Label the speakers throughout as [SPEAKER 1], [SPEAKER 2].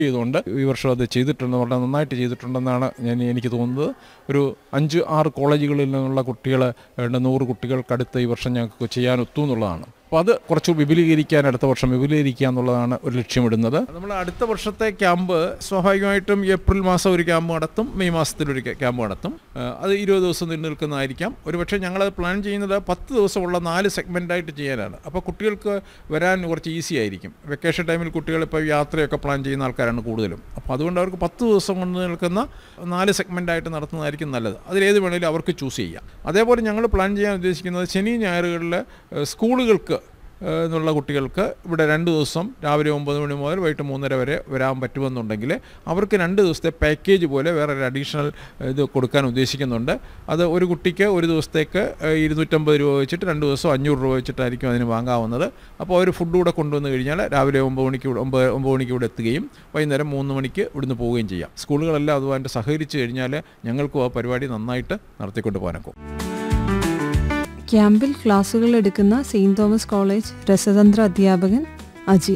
[SPEAKER 1] ചെയ്തുകൊണ്ട് ഈ വർഷം അത് ചെയ്തിട്ടുണ്ട് വളരെ നന്നായിട്ട് ചെയ്തിട്ടുണ്ടെന്നാണ് ഞാൻ എനിക്ക് തോന്നുന്നത് ഒരു അഞ്ച് ആറ് കോളേജുകളിൽ നിന്നുള്ള കുട്ടികൾ ഏതാണ്ട് നൂറ് കുട്ടികൾക്കടുത്ത് ഈ വർഷം ഞങ്ങൾക്ക് ചെയ്യാൻ ഒത്തു എന്നുള്ളതാണ് അപ്പോൾ അത് കുറച്ച് വിപുലീകരിക്കാൻ അടുത്ത വർഷം വിപുലീകരിക്കുക എന്നുള്ളതാണ് ഒരു ലക്ഷ്യമിടുന്നത് നമ്മൾ അടുത്ത വർഷത്തെ ക്യാമ്പ് സ്വാഭാവികമായിട്ടും ഏപ്രിൽ മാസം ഒരു ക്യാമ്പ് നടത്തും മെയ് മാസത്തിൽ ഒരു ക്യാമ്പ് നടത്തും ആ, അത് ഇരുപത് ദിവസം നീണ്ടു നിൽക്കുന്നതായിരിക്കാം ഒരുപക്ഷെ ഞങ്ങളത് പ്ലാൻ ചെയ്യുന്നത് പത്ത് ദിവസമുള്ള നാല് സെഗ്മെൻ്റായിട്ട് ചെയ്യാനാണ് അപ്പോൾ കുട്ടികൾക്ക് വരാൻ കുറച്ച് ഈസി ആയിരിക്കും വെക്കേഷൻ ടൈമിൽ കുട്ടികൾ ഇപ്പോൾ യാത്രയൊക്കെ പ്ലാൻ ചെയ്യുന്ന ആൾക്കാരാണ് കൂടുതലും അപ്പോൾ അതുകൊണ്ട് അവർക്ക് പത്ത് ദിവസം കൊണ്ട് നിൽക്കുന്ന നാല് സെഗ്മെൻ്റായിട്ട് നടത്തുന്നതായിരിക്കും നല്ലത് അതിലേത് വേണേലും അവർക്ക് ചൂസ് ചെയ്യാം അതേപോലെ ഞങ്ങൾ പ്ലാൻ ചെയ്യാൻ ഉദ്ദേശിക്കുന്നത് ശനി ഞായറുകളിൽ ഏഹ്, സ്കൂളുകൾക്ക് ഏഹ്, എന്നുള്ള കുട്ടികൾക്ക് ഇവിടെ രണ്ട് ദിവസം രാവിലെ ഒമ്പത് മണി മുതൽ വൈകിട്ട് മൂന്നര വരെ വരാൻ പറ്റുമെന്നുണ്ടെങ്കിൽ അവർക്ക് രണ്ട് ദിവസത്തെ പാക്കേജ് പോലെ വേറെ ഒരു അഡീഷണൽ ഇത് കൊടുക്കാൻ ഉദ്ദേശിക്കുന്നുണ്ട് അത് ഒരു കുട്ടിക്ക് ഒരു ദിവസത്തേക്ക് ഏഹ്, ഇരുന്നൂറ്റമ്പത് രൂപ വെച്ചിട്ട് രണ്ട് ദിവസം അഞ്ഞൂറ് രൂപ വെച്ചിട്ടായിരിക്കും അതിന് വാങ്ങാവുന്നത് അപ്പോൾ അവർ ഫുഡ് കൂടെ കൊണ്ടുവന്ന് കഴിഞ്ഞാൽ രാവിലെ ഒമ്പത് മണിക്ക് ഇവിടെ ഒമ്പത് ഒമ്പത് മണിക്ക് ഇവിടെ എത്തുകയും വൈകുന്നേരം മൂന്ന് മണിക്ക് ഇവിടുന്ന് പോവുകയും ചെയ്യാം സ്കൂളുകളെല്ലാം അതുമായിട്ട് സഹകരിച്ച് കഴിഞ്ഞാൽ ഞങ്ങൾക്കും ആ പരിപാടി നന്നായിട്ട് നടത്തിക്കൊണ്ട് പോകാനൊക്കും
[SPEAKER 2] ക്യാമ്പിൽ ക്ലാസുകൾ എടുക്കുന്ന സെയിൻറ് തോമസ് കോളേജ് രസതന്ത്ര അധ്യാപകൻ അജി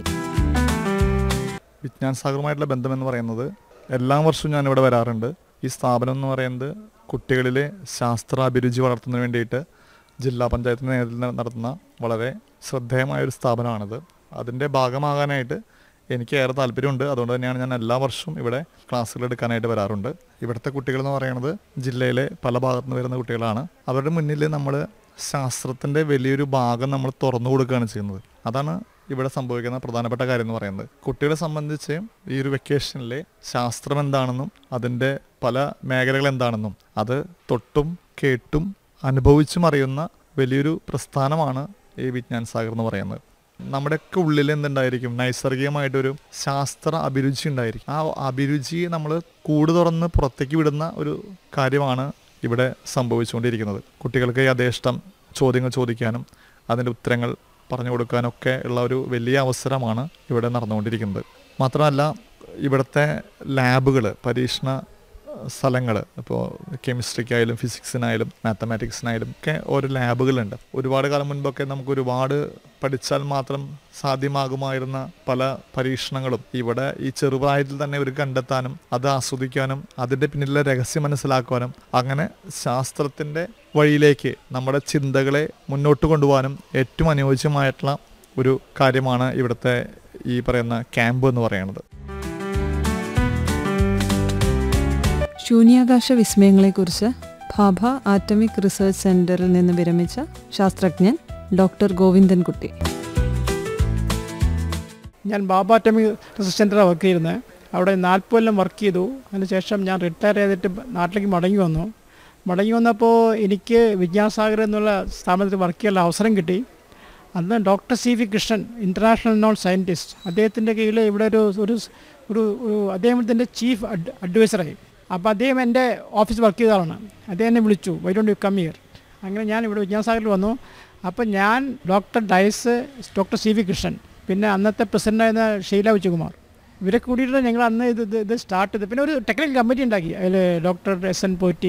[SPEAKER 3] വിജ്ഞാൻ സാഗറുമായിട്ടുള്ള ബന്ധമെന്ന് പറയുന്നത് എല്ലാ വർഷവും ഞാനിവിടെ വരാറുണ്ട് ഈ സ്ഥാപനം എന്ന് പറയുന്നത് കുട്ടികളിലെ ശാസ്ത്രാഭിരുചി വളർത്തുന്നതിന് വേണ്ടിയിട്ട് ജില്ലാ പഞ്ചായത്തിൻ്റെ നേതൃത്വത്തിൽ നടത്തുന്ന വളരെ ശ്രദ്ധേയമായ ഒരു സ്ഥാപനമാണിത് അതിൻ്റെ ഭാഗമാകാനായിട്ട് എനിക്ക് ഏറെ താല്പര്യമുണ്ട് അതുകൊണ്ട് തന്നെയാണ് ഞാൻ എല്ലാ വർഷവും ഇവിടെ ക്ലാസ്സുകൾ എടുക്കാനായിട്ട് വരാറുണ്ട് ഇവിടുത്തെ കുട്ടികൾ എന്ന് പറയുന്നത് ജില്ലയിലെ പല ഭാഗത്തു നിന്ന് വരുന്ന കുട്ടികളാണ് അവരുടെ മുന്നിൽ നമ്മൾ ശാസ്ത്രത്തിൻ്റെ വലിയൊരു ഭാഗം നമ്മൾ തുറന്നു കൊടുക്കുകയാണ് ചെയ്യുന്നത് അതാണ് ഇവിടെ സംഭവിക്കുന്ന പ്രധാനപ്പെട്ട കാര്യം എന്ന് പറയുന്നത് കുട്ടികളെ സംബന്ധിച്ച് ഈ ഒരു വെക്കേഷനിലെ ശാസ്ത്രം എന്താണെന്നും അതിൻ്റെ പല മേഖലകൾ എന്താണെന്നും അത് തൊട്ടും കേട്ടും അനുഭവിച്ചും അറിയുന്ന വലിയൊരു പ്രസ്ഥാനമാണ് ഈ വിജ്ഞാൻ സാഗർ എന്ന് പറയുന്നത് നമ്മുടെയൊക്കെ ഉള്ളിൽ എന്തുണ്ടായിരിക്കും നൈസർഗികമായിട്ടൊരു ശാസ്ത്ര അഭിരുചി ഉണ്ടായിരിക്കും ആ അഭിരുചി നമ്മൾ കൂട് തുറന്ന് പുറത്തേക്ക് വിടുന്ന ഒരു കാര്യമാണ് ഇവിടെ സംഭവിച്ചുകൊണ്ടിരിക്കുന്നത് കുട്ടികൾക്ക് യഥേഷ്ടം ചോദ്യങ്ങൾ ചോദിക്കാനും അതിൻ്റെ ഉത്തരങ്ങൾ പറഞ്ഞു കൊടുക്കാനൊക്കെ ഉള്ള ഒരു വലിയ അവസരമാണ് ഇവിടെ നടന്നുകൊണ്ടിരിക്കുന്നത് മാത്രമല്ല ഇവിടുത്തെ ലാബുകൾ പരീക്ഷണ സ്ഥലങ്ങൾ ഇപ്പോൾ കെമിസ്ട്രിക്കായാലും ഫിസിക്സിനായാലും മാത്തമാറ്റിക്സിനായാലും ഒക്കെ ഓരോ ലാബുകളുണ്ട് ഒരുപാട് കാലം മുൻപൊക്കെ നമുക്ക് ഒരുപാട് പഠിച്ചാൽ മാത്രം സാധ്യമാകുമായിരുന്ന പല പരീക്ഷണങ്ങളും ഇവിടെ ഈ ചെറുപ്രായത്തിൽ തന്നെ ഒരു കണ്ടെത്താനും അത് ആസ്വദിക്കാനും അതിൻ്റെ പിന്നിലെ രഹസ്യം മനസ്സിലാക്കുവാനും അങ്ങനെ ശാസ്ത്രത്തിൻ്റെ വഴിയിലേക്ക് നമ്മുടെ ചിന്തകളെ മുന്നോട്ട് കൊണ്ടുപോകാനും ഏറ്റവും അനുയോജ്യമായിട്ടുള്ള ഒരു കാര്യമാണ് ഇവിടുത്തെ ഈ പറയുന്ന ക്യാമ്പ് എന്ന് പറയുന്നത്
[SPEAKER 2] ശൂന്യാകാശ വിസ്മയങ്ങളെക്കുറിച്ച് ഭാഭ ആറ്റമിക് റിസർച്ച് സെന്ററിൽ നിന്ന് വിരമിച്ച ശാസ്ത്രജ്ഞൻ ഡോക്ടർ ഗോവിന്ദൻകുട്ടി
[SPEAKER 4] ഞാൻ ബാബ അറ്റമിക് റിസർച്ച് സെൻ്ററാണ് വർക്ക് ചെയ്യുന്നത് അവിടെ നാൽപ്പത് കൊല്ലം വർക്ക് ചെയ്തു അതിനുശേഷം ഞാൻ റിട്ടയർ ചെയ്തിട്ട് നാട്ടിലേക്ക് മടങ്ങി വന്നു മടങ്ങി വന്നപ്പോൾ എനിക്ക് വിജ്ഞാസാഗർ എന്നുള്ള സ്ഥാപനത്തിൽ വർക്ക് ചെയ്യാനുള്ള അവസരം കിട്ടി അന്ന് doctor C V Krishnan international known scientist അദ്ദേഹത്തിൻ്റെ കീഴിൽ ഇവിടെ ഒരു ഒരു ഒരു ഒരു അദ്ദേഹത്തിൻ്റെ ചീഫ് അഡ് അഡ്വൈസറായി അപ്പോൾ അദ്ദേഹം എൻ്റെ ഓഫീസിൽ വർക്ക് ചെയ്ത ആളാണ് അദ്ദേഹം എന്നെ വിളിച്ചു why don't you come here അങ്ങനെ ഞാൻ ഇവിടെ വിജ്ഞാസാഗറിൽ വന്നു അപ്പോൾ ഞാൻ doctor Dias doctor C V Krishnan പിന്നെ അന്നത്തെ പ്രസിഡൻ്റായിരുന്ന ഷീല ഉച്ചകുമാർ ഇവരെ കൂടിയിട്ട് ഞങ്ങൾ അന്ന് ഇത് ഇത് ഇത് സ്റ്റാർട്ട് ചെയ്ത് പിന്നെ ഒരു ടെക്നിക്കൽ കമ്മിറ്റി ഉണ്ടാക്കി അതിൽ doctor S N Potti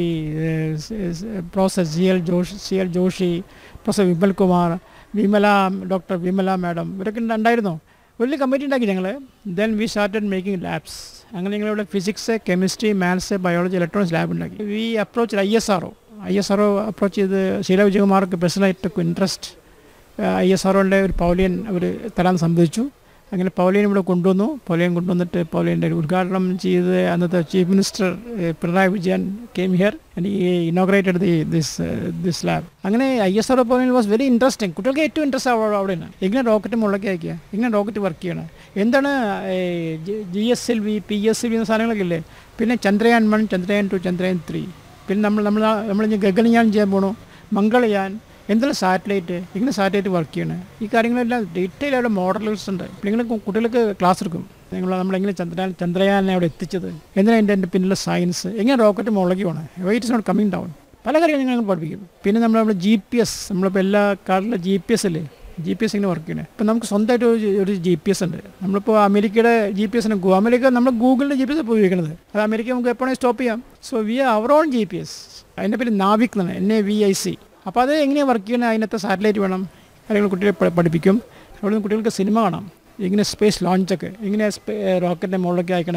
[SPEAKER 4] professor C L Joshi C L Joshi professor Vimal Kumar Vimala doctor Vimala madam ഇവരൊക്കെ ഉണ്ട്- ഉണ്ടായിരുന്നു വലിയ കമ്മിറ്റി ഉണ്ടാക്കി ഞങ്ങൾ then we started making labs അങ്ങനെ ഞങ്ങളിവിടെ physics chemistry maths biology electronics lab ഉണ്ടാക്കി we approach I S R O I S R O approach ചെയ്ത് ശീല വിജയകുമാർക്ക് പേഴ്സണലായിട്ട് ഇൻട്രസ്റ്റ് ഐ എസ് ആർ ഒൻ്റെ ഒരു പൗലിയൻ അവർ തരാൻ സംബന്ധിച്ചു അങ്ങനെ പൗലിയൻ ഇവിടെ കൊണ്ടുവന്നു പൗലിയൻ കൊണ്ടുവന്നിട്ട് പൗലിയൻ്റെ ഒരു ഉദ്ഘാടനം ചെയ്ത് അന്നത്തെ chief minister uh, Pinarayi Vijayan came here and he inaugurated the this this lab അങ്ങനെ I S R O pavilion was very interesting കുട്ടികൾക്ക് ഏറ്റവും ഇൻട്രസ്റ്റ് അവിടെ അവിടെയാണ് എങ്ങനെ റോക്കറ്റ് മുകളിലേക്ക് അയക്കുക എങ്ങനെ റോക്കറ്റ് വർക്ക് ചെയ്യണം എന്താണ് G S L V P S L V എന്ന സാധനങ്ങളൊക്കെ ഇല്ലേ പിന്നെ Chandrayaan one Chandrayaan two Chandrayaan three പിന്നെ നമ്മൾ നമ്മൾ നമ്മൾ ഇനി ഗഗനയാൻ ചെയ്യാൻ പോകണു മംഗളയാൻ എന്തെല്ലാം സാറ്റലൈറ്റ് ഇങ്ങനെ സാറ്റലൈറ്റ് വർക്ക് ചെയ്യണേ ഈ കാര്യങ്ങളെല്ലാം ഡീറ്റെയിൽ അവിടെ മോഡൽസ് ഉണ്ട് നിങ്ങൾ കുട്ടികൾക്ക് ക്ലാസ് എടുക്കും നിങ്ങൾ നമ്മളെങ്ങനെ ചന്ദ്രയാൻ ചന്ദ്രയാനെ അവിടെ എത്തിച്ചത് എന്തിനാണ് എൻ്റെ എൻ്റെ പിന്നിലെ സയൻസ് എങ്ങനെ റോക്കറ്റ് മുകളിലേക്ക് പോകണം weight is not coming down പല കാര്യങ്ങളും ഞങ്ങൾ പഠിപ്പിക്കും പിന്നെ നമ്മൾ നമ്മൾ ജി പി എസ് നമ്മളിപ്പോൾ എല്ലാ കാറിലെ ജി പി എസ് അല്ലേ ജി പി എസ് ഇങ്ങനെ വർക്ക് ചെയ്യണേ ഇപ്പം നമുക്ക് സ്വന്തമായിട്ട് ഒരു ഒരു ജി പി എസ് ഉണ്ട് നമ്മളിപ്പോൾ അമേരിക്കയുടെ ജി പി എസിന് അമേരിക്ക നമ്മൾ ഗൂഗിളിൻ്റെ ജി പി എസ് ഉപയോഗിക്കുന്നത് അത് അമേരിക്ക നമുക്ക് എപ്പോഴും സ്റ്റോപ്പ് ചെയ്യാം so we are our own G P S അതിൻ്റെ പേര് നാവിക് എന്നാണ് N A V I C അപ്പോൾ അത് എങ്ങനെയാണ് വർക്ക് ചെയ്യണത് അതിനകത്ത് സാറ്റലൈറ്റ് വേണം കാര്യങ്ങൾ കുട്ടികളെ പ- പഠിപ്പിക്കും അവിടെ നിന്ന് കുട്ടികൾക്ക് സിനിമ കാണാം ഇങ്ങനെ സ്പേസ് ലോഞ്ചൊക്കെ ഇങ്ങനെ റോക്കറ്റിൻ്റെ മുകളിലേക്ക് അയക്കണ